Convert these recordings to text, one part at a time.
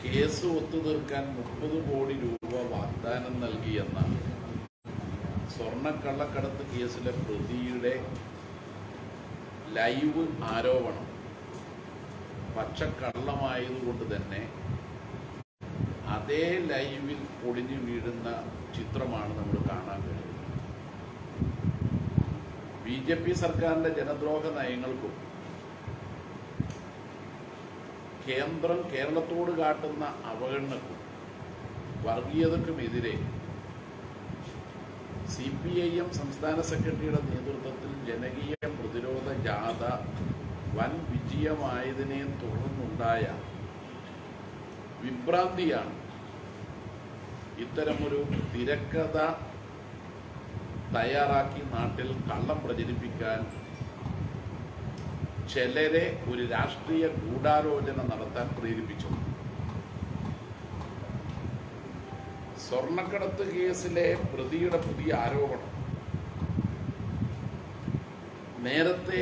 case ഒത്തുതീർക്കാൻ മുപ്പത് കോടി രൂപ വാഗ്ദാനം നൽകിയെന്ന സ്വർണ്ണക്കള്ളക്കടത്ത് കേസിലെ പ്രതിയുടെ ലൈവ് ആരോപണം പച്ചക്കള്ളമായതുകൊണ്ട് തന്നെ അതേ ലൈവിൽ പൊളിഞ്ഞു വീഴുന്ന ചിത്രമാണ് നമ്മൾ കാണാൻ കഴിയുന്നത് ബി ജെ പി സർക്കാരിന്റെ ജനദ്രോഹ നയങ്ങൾക്കും കേന്ദ്രം കേരളത്തോട് കാട്ടുന്ന അവഗണനക്കും വർഗീയതക്കുമെതിരെ സി പി ഐ എം സംസ്ഥാന സെക്രട്ടറിയുടെ നേതൃത്വത്തിൽ ജനകീയ പ്രതിരോധ ജാഥ വൻ വിജയമായതിനെ തുടർന്നുണ്ടായ വിഭ്രാന്തിയാണ് ഇത്തരമൊരു തിരക്കഥ തയ്യാറാക്കി നാട്ടിൽ കള്ളം പ്രചരിപ്പിക്കാൻ ചിലരെ ഒരു രാഷ്ട്രീയ ഗൂഢാലോചന നടത്താൻ പ്രേരിപ്പിച്ചു സ്വർണ്ണക്കടത്ത് കേസിലെ പ്രതിയുടെ പുതിയ ആരോപണം നേരത്തെ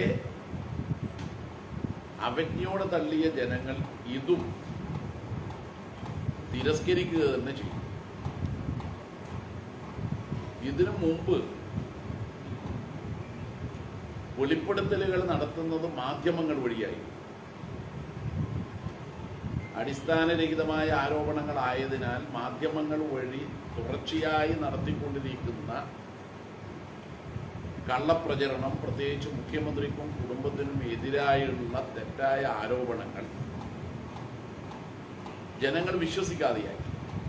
അവജ്ഞയോടെ തള്ളിയ ജനങ്ങൾ ഇതും തിരസ്കരിക്കുക തന്നെ ചെയ്യും ഇതിനു മുമ്പ് വെളിപ്പെടുത്തലുകൾ നടത്തുന്നത് മാധ്യമങ്ങൾ വഴിയായി അടിസ്ഥാനരഹിതമായ ആരോപണങ്ങളായതിനാൽ മാധ്യമങ്ങൾ വഴി തുടർച്ചയായി നടത്തിക്കൊണ്ടിരിക്കുന്ന കള്ളപ്രചരണം പ്രത്യേകിച്ച് മുഖ്യമന്ത്രിക്കും കുടുംബത്തിനും എതിരായുള്ള തെറ്റായ ആരോപണങ്ങൾ ജനങ്ങൾ വിശ്വസിക്കാതെയായി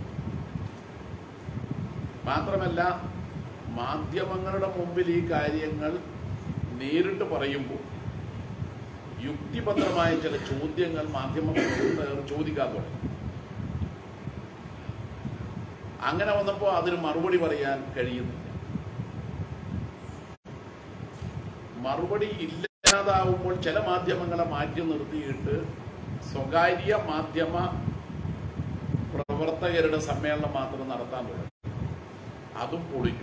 മാത്രമല്ല മാധ്യമങ്ങളുടെ മുമ്പിൽ ഈ കാര്യങ്ങൾ നേരിട്ട് പറയുമ്പോൾ യുക്തിഭദ്രമായ ചില ചോദ്യങ്ങൾ മാധ്യമങ്ങൾ ചോദിക്കാൻ തുടങ്ങി അങ്ങനെ വന്നപ്പോൾ അതിന് മറുപടി പറയാൻ കഴിയുന്നില്ല മറുപടി ഇല്ലാതാവുമ്പോൾ ചില മാധ്യമങ്ങളെ മാറ്റി നിർത്തിയിട്ട് സ്വകാര്യ മാധ്യമ പ്രവർത്തകരുടെ സമ്മേളനം മാത്രം നടത്താൻ തുടങ്ങി അതും പൊളിഞ്ഞു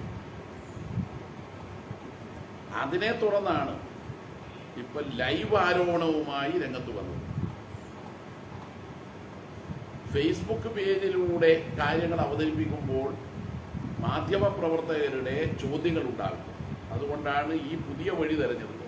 അതിനെ തുടർന്നാണ് ഇപ്പൊ ലൈവ് ആരോപണവുമായി രംഗത്ത് വന്നത് ഫേസ്ബുക്ക് പേജിലൂടെ കാര്യങ്ങൾ അവതരിപ്പിക്കുമ്പോൾ മാധ്യമ പ്രവർത്തകരുടെ ചോദ്യങ്ങൾ ഉണ്ടാകും അതുകൊണ്ടാണ് ഈ പുതിയ വഴി തെരഞ്ഞെടുത്തത്